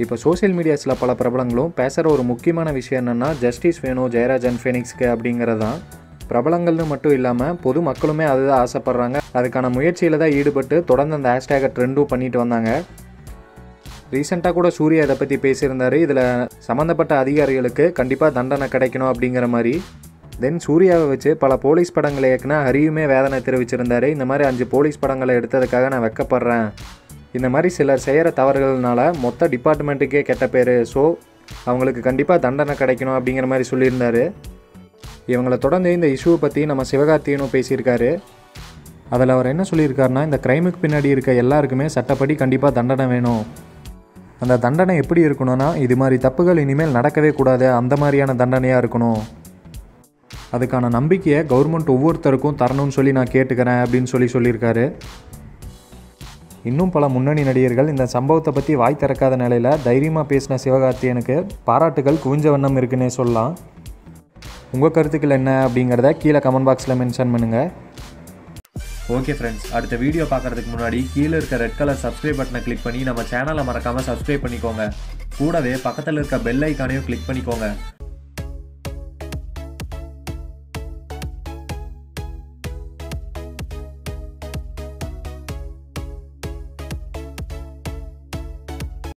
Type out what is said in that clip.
இப்போ சோஷியல் மீடியாஸில் பல பிரபலங்களும் பேசுகிற ஒரு முக்கியமான விஷயம் என்னென்னா ஜஸ்டிஸ் வேணும் ஜெயராஜன் ஃபெனிக்ஸ்க்கு அப்படிங்கிறது தான் பிரபலங்கள்னு மட்டும் இல்லாமல் பொது மக்களுமே அதுதான் ஆசைப்பட்றாங்க அதுக்கான முயற்சியில் தான் ஈடுபட்டு தொடர்ந்து அந்த ஹேஷ்டேகை ட்ரெண்டும் பண்ணிட்டு வந்தாங்க ரீசெண்டாக கூட சூர்யா இதை பற்றி பேசியிருந்தார் இதில் சம்மந்தப்பட்ட அதிகாரிகளுக்கு கண்டிப்பாக தண்டனை கிடைக்கணும் அப்படிங்கிற மாதிரி தென் சூர்யாவை வச்சு பல போலீஸ் படங்களை இயக்குனா ஹரியுமே வேதனை தெரிவிச்சிருந்தாரு இந்த மாதிரி அஞ்சு போலீஸ் படங்களை எடுத்ததுக்காக நான் வெக்கப்படுறேன் இந்த மாதிரி சிலர் செய்கிற தவறுகள்னால மொத்த டிபார்ட்மெண்ட்டுக்கே கெட்ட பேர் ஸோ அவங்களுக்கு கண்டிப்பாக தண்டனை கிடைக்கணும் அப்படிங்கிற மாதிரி சொல்லியிருந்தாரு இவங்களை தொடர்ந்து இந்த இஷ்யூவை பற்றி நம்ம சிவகார்த்தியனும் பேசியிருக்காரு அதில் அவர் என்ன சொல்லியிருக்காருன்னா இந்த க்ரைமுக்கு பின்னாடி இருக்க எல்லாருக்குமே சட்டப்படி கண்டிப்பாக தண்டனை வேணும் அந்த தண்டனை எப்படி இருக்கணும்னா இது மாதிரி தப்புகள் இனிமேல் நடக்கவே கூடாது அந்த மாதிரியான தண்டனையாக இருக்கணும் அதுக்கான நம்பிக்கையை கவர்மெண்ட் ஒவ்வொருத்தருக்கும் தரணும்னு சொல்லி நான் கேட்டுக்கிறேன் அப்படின்னு சொல்லி சொல்லியிருக்காரு இன்னும் பல முன்னணி நடிகர்கள் இந்த சம்பவத்தை பற்றி வாய் திறக்காத நிலையில் தைரியமாக பேசின சிவகார்த்தியனுக்கு பாராட்டுகள் குவிஞ்ச வண்ணம் இருக்குன்னே சொல்லலாம் உங்கள் கருத்துக்கள் என்ன அப்படிங்கிறத கீழே கமெண்ட் பாக்ஸில் மென்ஷன் பண்ணுங்கள் ஓகே ஃப்ரெண்ட்ஸ் அடுத்த வீடியோ பார்க்கறதுக்கு முன்னாடி கீழே இருக்க ரெட் கலர் சப்ஸ்கிரைப் பட்டனை கிளிக் பண்ணி நம்ம சேனலை மறக்காமல் சப்ஸ்கிரைப் பண்ணிக்கோங்க கூடவே பக்கத்தில் இருக்க பெல் ஐக்கானையும் கிளிக் பண்ணிக்கோங்க